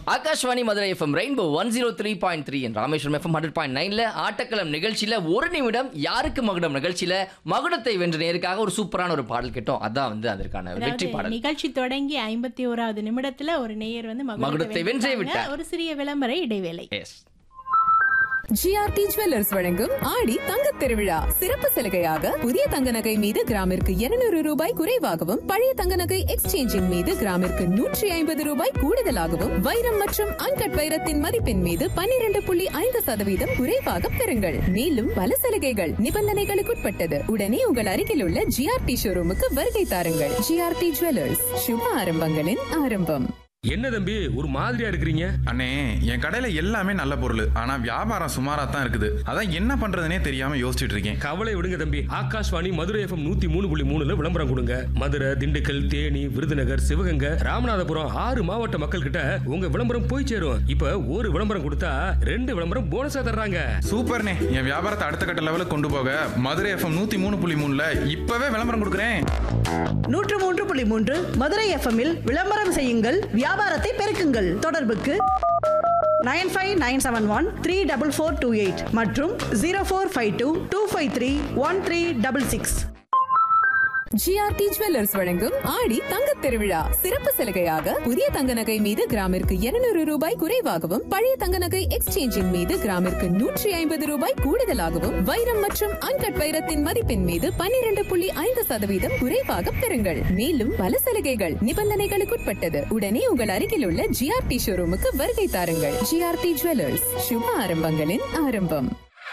Akashvani Madurai FM rainbow one zero three point three Rameswaram FM hundred point நைன்ல ஆட்டக்களம் நிகழ்ச்சியில ஒரு நிமிடம் யாருக்கு மகுடம் நிகழ்ச்சியில மகுடத்தை வென்ற நேருக்காக ஒரு சூப்பரான ஒரு பாடல் கேட்டோம் அதான் வந்து அதற்கான வெற்றி அதாவது பாடல் நிகழ்ச்சி தொடங்கி ஐம்பத்தி ஓராவது நிமிடத்துல ஒரு நேயர் வந்து மகுடத்தை வென்றே விட்டார். ஒரு சிறிய விளம்பர இடைவேளை எஸ் ஜிஆர்டி ஜுவல்லர்ஸ் வழங்கும் ஆடி தங்கத் திருவிழா சிறப்பு சலுகையாக புதிய தங்க நகை மீது கிராமிற்கு 200 ரூபாய் குறைவாகவும் பழைய தங்க நகை எக்ஸ்சேஞ்சின் மீது கிராமிற்கு நூற்றி ஐம்பது ரூபாய் கூடுதலாகவும் வைரம் மற்றும் அன்கட் வைரத்தின் மதிப்பின் மீது 12.5% புள்ளி ஐந்து சதவீதம் குறைவாக பெறுங்கள் மேலும் பல சலுகைகள் நிபந்தனைகளுக்குட்பட்டது உடனே உங்கள் அருகில் உள்ள ஜிஆர்டி ஷோரூமுக்கு வருகை தாருங்கள் ஜிஆர்டி ஜுவல்லர்ஸ் சுப ஆரம்பங்களின் ஆரம்பம் என்ன தம்பி ஒரு மாதிரியா இருக்கிறீங்க அண்ணே என் கடையில எல்லாமே நல்ல பொருள் ஆனா வியாபாரம் சுமாரா தான் இருக்குது அதான் என்ன பண்றதுனே தெரியாம யோசிச்சுட்டு இருக்கேன் கவலை விடுங்க தம்பி ஆகாஷ்வாணி மதுரை எஃப்எம் நூத்தி மூணு புள்ளி மூணுல விளம்பரம் கொடுங்க மதுரை திண்டுக்கல் தேனி விருதுநகர் சிவகங்கை ராமநாதபுரம் ஆறு மாவட்ட மக்கள் கிட்ட உங்க விளம்பரம் போய் சேரும் இப்ப ஒரு விளம்பரம் கொடுத்தா ரெண்டு விளம்பரம் போனஸா தர்றாங்க சூப்பர்ண்ணே என் வியாபாரத்தை அடுத்த கட்ட லெவலுக்கு கொண்டு போக மதுரை எஃப்எம் நூத்தி மூணு புள்ளி மூணுல இப்பவே விளம்பரம் கொடுக்குறேன் நூற்று மூன்று புள்ளி மூன்று மதுரை எஃப்எம்மில் விளம்பரம் செய்யுங்கள் வியாபாரத்தை பெருக்குங்கள் தொடர்புக்கு nine five nine seven one three double four two eight மற்றும் zero four five two two five three one three double six GRT jewellers வழங்கும் ஆடி தங்கத் திருவிழா சிறப்பு சலுகையாக புதிய தங்க நகை மீது கிராமிற்கு 200 ரூபாய் குறைவாகவும் பழைய தங்க நகை எக்ஸ்சேஞ்சின் மீது கிராமிற்கு நூற்றி ஐம்பது ரூபாய் கூடுதலாகவும் வைரம் மற்றும் அன்கட் வைரத்தின் மதிப்பின் மீது 12.5% புள்ளி ஐந்து சதவீதம் குறைவாக பெறுங்கள் மேலும் பல சலுகைகள் நிபந்தனைகளுக்குட்பட்டது உடனே உங்கள் அருகில் உள்ள ஜிஆர்டி ஷோரூமுக்கு வருகை தாருங்கள் ஜிஆர்டி ஜுவல்லர்ஸ் சுப ஆரம்பங்களின் ஆரம்பம்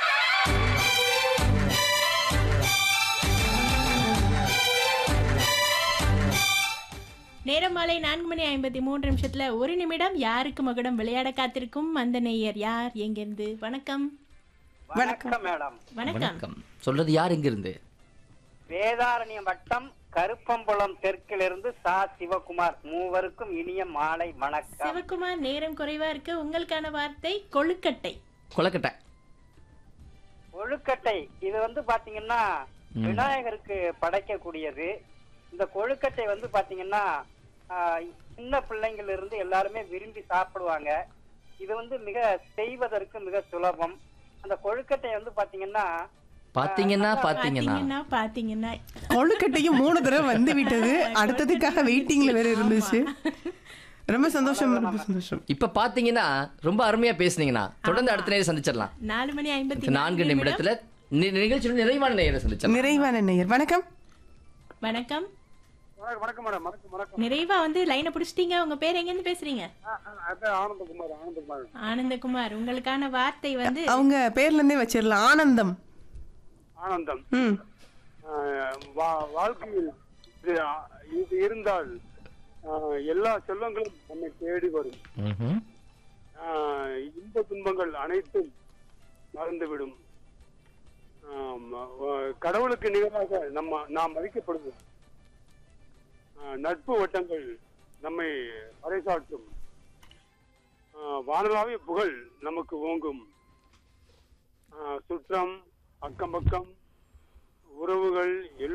நேரம் மாலை நான்கு மணி ஐம்பத்தி மூன்று நிமிஷத்துல ஒரு நிமிடம் யாருக்கு மகுடம் விளையாட காத்திருக்கும் அந்த நேயர் யார் எங்கிருந்து வணக்கம் வணக்கம் மேடம் வணக்கம் வணக்கம் சொல்றது யார் இங்கிருந்து வேதாரண்யம் வட்டம் கருப்பம்புலம் தெற்கிலிருந்து சா சிவகுமார் மூவருக்கும் இனிய மாலை வணக்கம் சிவகுமார் நேரம் குறைவா இருக்கு உங்களுக்கான வார்த்தை கொழுக்கட்டை கொலக்கட்டை கொழுக்கட்டை இது வந்து பாத்தீங்கன்னா விநாயகருக்கு படைக்கக்கூடியது இந்த கொழுக்கட்டை வந்து பாத்தீங்கன்னா ஆஹ், சின்ன பிள்ளைங்கள்ல இருந்து எல்லாருமே விரும்பி சாப்பிடுவாங்க இது வந்து மிக செய்வதற்கு மிக சுலபம் அந்த கொழுக்கட்டை வந்து பாத்தீங்கன்னா பாத்தீங்கன்னா பாத்தீங்கன்னா பாத்தீங்கன்னா பாத்தீங்கன்னா கொழுக்கட்டையும் மூணு தடவை வந்து விட்டது அடுத்ததுக்காக வெயிட்டிங்ல வேற இருந்துச்சு ரொம்ப சந்தோஷம் ரொம்ப சந்தோஷம் இப்ப பாத்தீங்கன்னா ரொம்ப அருமையா பேசுனீங்கன்னா தொடர்ந்து அடுத்த நேரம் சந்திச்சிடலாம் நாலு மணி ஐம்பத்தி இந்த நான்கு நிமிடத்துல நி- நிகழ்ச்சியோட நிறைவான நேரம் சந்திச்சிடலாம் நிறைவான நேயர் வணக்கம் வணக்கம் வணக்கம் மேடம் வணக்கம் வணக்கம் நிறைவா வந்து லைனை பிடிச்சிட்டீங்க உங்க பேர் எங்க இருந்து பேசுறீங்க ஆனந்தகுமார் ஆனந்தகுமார் ஆனந்தகுமார் உங்களுக்கான வார்த்தை வந்து அவங்க பேர்ல இருந்தே வச்சிடலாம் ஆனந்தம் ஆனந்தம் ம் ஆஹ் வா- வாழ்க்கையில் இது இது இருந்தால் ஆஹ் எல்லா செல்வங்களும் நம்மை தேடி வரும் ம்ஹும். ஆஹ் இன்ப துன்பங்கள் அனைத்தும் மறந்துவிடும் ஆம், ஆஹ் கடவுளுக்கு நிகராக நம்ம நாம் மதிக்கப்படுவோம் ஆஹ் நட்பு வட்டங்கள் நம்மை பறைசாற்றும் ஆஹ் வானளாவிய புகழ் நமக்கு ஓங்கும் ஆஹ் சுற்றம் அக்கம் பக்கம் உறவுகள்